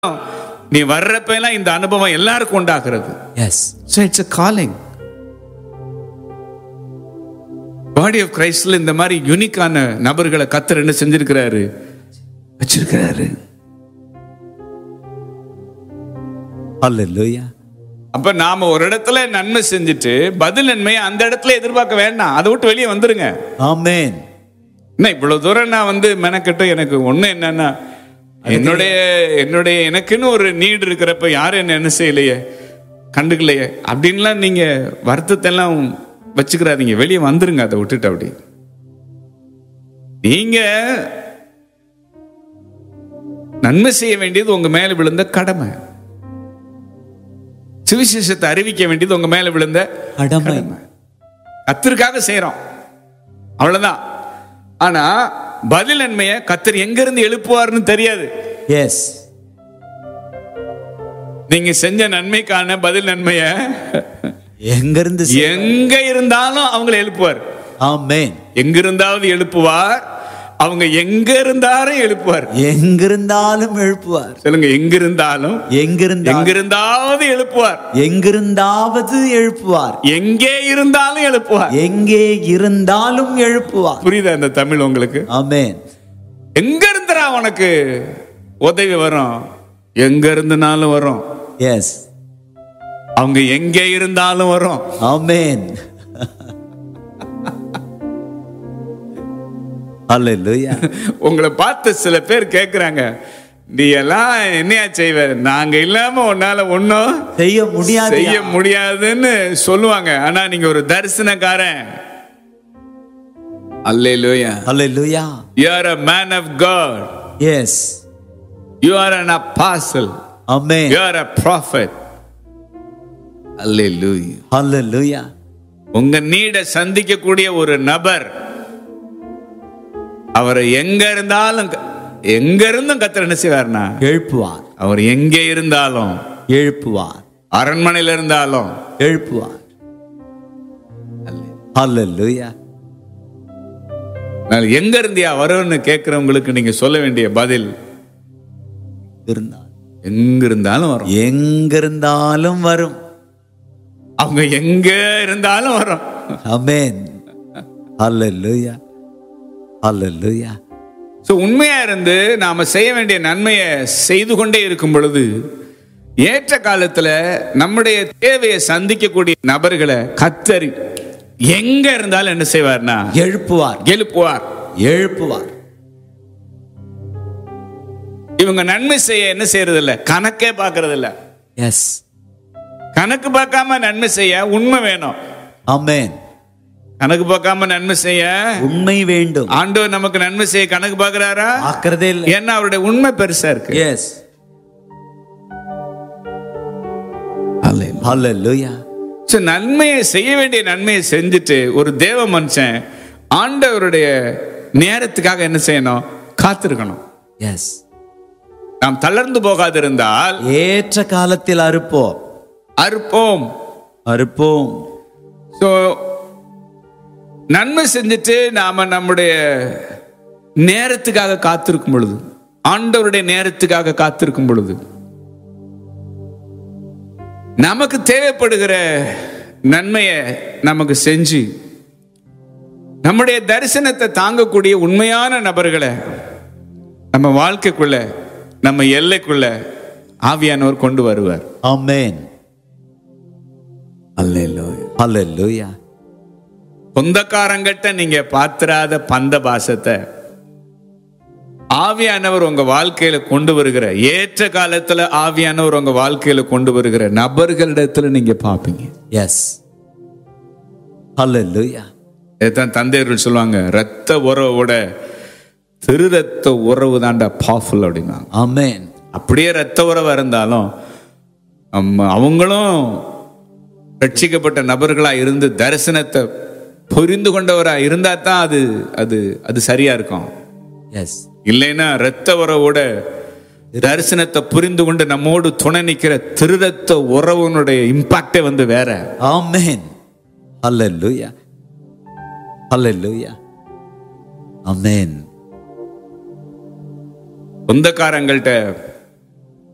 நீ வர்றப்ப எல்லாம் இந்த அனுபவம் எல்லாருக்கும் உண்டாகிறது Yes. So it's a calling body of கிரைஸ்ட்ல இந்த மாதிரி யூனிக்கான நபர்களை கத்தர் என்ன செஞ்சிருக்கிறாரு வச்சிருக்கிறாரு Hallelujah. அப்ப நாம ஒரு இடத்துல நன்மை செஞ்சுட்டு பதில் நன்மையை அந்த இடத்துல எதிர்பார்க்க வேண்டாம் அதை விட்டு வெளியே வந்துருங்க Amen. என்ன இவ்வளவு தூரம் நான் வந்து மெனக்கட்டு எனக்கு ஒண்ணு என்னன்னா என்னுடைய என்னுடைய எனக்குன்னு ஒரு நீடு இருக்கிறப்ப யாரும் என்ன என்ன செய்யலையே கண்டுக்கலையே அப்படின்லாம் நீங்க வருத்தத்தை எல்லாம் வச்சுக்கிறாதீங்க வெளியே வந்துருங்க அதை விட்டுட்டு அப்படி நீங்க நன்மை செய்ய வேண்டியது உங்க மேல விழுந்த கடமை சுவிசேஷத்தை அறிவிக்க வேண்டியது உங்க மேல விழுந்த கடமை. கத்திற்காக செய்றோம் அவ்வளவுதான் ஆனா பதில் நன்மையை கத்தர் எங்க இருந்து எழுப்புவார்னு தெரியாது Yes. நீங்க செஞ்ச நன்மைக்கான பதில் நன்மைய எங்கிருந்து எங்க இருந்தாலும் அவங்களை எழுப்புவார் ஆமென் எங்க இருந்தாவது எழுப்புவார் அவங்க எங்க இருந்தாலும் எழுப்புவார் எங்கிருந்தாலும் எழுப்புவார் சொல்லுங்க எங்க இருந்தாலும் எங்கிருந்தா எங்க இருந்தாவது எழுப்புவார் எங்கிருந்தாவது எழுப்புவார் எங்கே இருந்தாலும் எழுப்புவார் எங்கே இருந்தாலும் எழுப்புவார் புரியுதா இந்த தமிழ் உங்களுக்கு ஆமென் எங்க இருந்துடா உனக்கு உதவி வரும் எங்க இருந்துனாலும் வரும் எஸ் அவங்க எங்கே இருந்தாலும் வரும் ஆமென் ஹalleluya உங்களை பார்த்து சில பேர் கேக்குறாங்க நீ எல்லாம் என்னையா செய்வ நாங்க இல்லாம உன்னால ஒன்னும் செய்ய முடியாது செய்ய முடியாதுன்னு சொல்லுவாங்க ஆனா நீங்க ஒரு தரிசனக்காரன் அல்லேலூயா ஹalleluya you are a man of god yes you are an apostle amen you are a prophet hallelujah ஹalleluya உங்க நீட சந்திக்கக்கூடிய ஒரு நபர் அவரை எங்க இருந்தாலும் க- எங்க இருந்தும் கத்தர் என்ன செய்வார்னா எழுப்புவார் அவர் எங்கே இருந்தாலும் எழுப்புவார் அரண்மனையில இருந்தாலும் எழுப்புவார் ஹalleluya நான் எங்க இருந்தியா வரும்னு கேட்கிறவங்களுக்கு நீங்க சொல்ல வேண்டிய பதில் இருந்தார் எங்க இருந்தாலும் வரும் எங்கிருந்தாலும் வரும் அவங்க எங்க இருந்தாலும் வரும் ஆமென் ஹalleluya ஹalleluya சோ உண்மையா இருந்து நாம செய்ய வேண்டிய நன்மையை செய்து கொண்டே இருக்கும் பொழுது ஏற்ற காலத்துல நம்முடைய தேவையை சந்திக்கக்கூடிய நபர்களை கத்தரி எங்க இருந்தாலும் என்ன செய்வார்னா எழுப்புவார் எழுப்புவார் எழுப்புவார் இவங்க நன்மை செய்ய என்ன செய்யறது இல்ல கணக்கே பார்க்கறது இல்ல எஸ் கணக்கு பார்க்காம நன்மை செய்ய உண்மை வேணும் ஆமென் கணக்கு பார்க்காம நன்மை செய்ய உண்மை வேண்டும் ஆண்டவர் நமக்கு நன்மை செய்ய கணக்கு பார்க்கறாரா ஆக்கிறதே இல்லை ஏன்னா அவருடைய உண்மை பெருசா இருக்கு எஸ் ஹalleluya So, நன்மையை செய்ய வேண்டிய நன்மையை செஞ்சுட்டு ஒரு தேவ மனுஷன் ஆண்டவருடைய நேரத்துக்காக என்ன செய்யணும் காத்திருக்கணும் எஸ் நாம் தளர்ந்து போகாதிருந்தால் ஏற்ற காலத்தில் அறுப்போம் அறுப்போம் அறுப்போம் ஸோ நன்மை செஞ்சுட்டு நாம நம்முடைய நேரத்துக்காக காத்திருக்கும் பொழுது ஆண்டவருடைய நேரத்துக்காக காத்திருக்கும் பொழுது நமக்கு தேவைப்படுகிற நன்மையை நமக்கு செஞ்சு நம்முடைய தரிசனத்தை தாங்கக்கூடிய உண்மையான நபர்களை நம்ம வாழ்க்கைக்குள்ள நம்ம எல்லைக்குள்ள ஆவியானவர் கொண்டு வருவார் ஆமென் ஹalleluya சொந்தக்காரங்கிட்ட நீங்க பாத்திராத பந்த பாசத்தை ஆவியானவர் உங்க வாழ்க்கையில கொண்டு வருகிற ஏற்ற காலத்துல ஆவியானவர் உங்க வாழ்க்கையில கொண்டு வருகிற நபர்களிடத்துல நீங்க பாப்பீங்க எஸ் ஹalleluya இதைத்தான் தந்தையர்கள் சொல்லுவாங்க ரத்த உறவோட திரு ரத்த உறவு தாண்டா பாஃபுல் அப்படின்னாங்க ஆமென் அப்படியே ரத்த உறவா இருந்தாலும் நம்ம அவங்களும் ரட்சிக்கப்பட்ட நபர்களா இருந்து தரிசனத்தை புரிந்து கொண்டவரா இருந்தா தான் அது அது அது சரியா இருக்கும் எஸ் இல்லைன்னா ரத்த உறவோட தரிசனத்தை புரிந்து கொண்டு நம்மோடு துணை நிக்கிற திருரத்த உறவுனுடைய இம்பாக்டே வந்து வேற ஆமென் ஹalleluya ஹalleluya ஆமென் சொந்தக்காரங்கள்ட்ட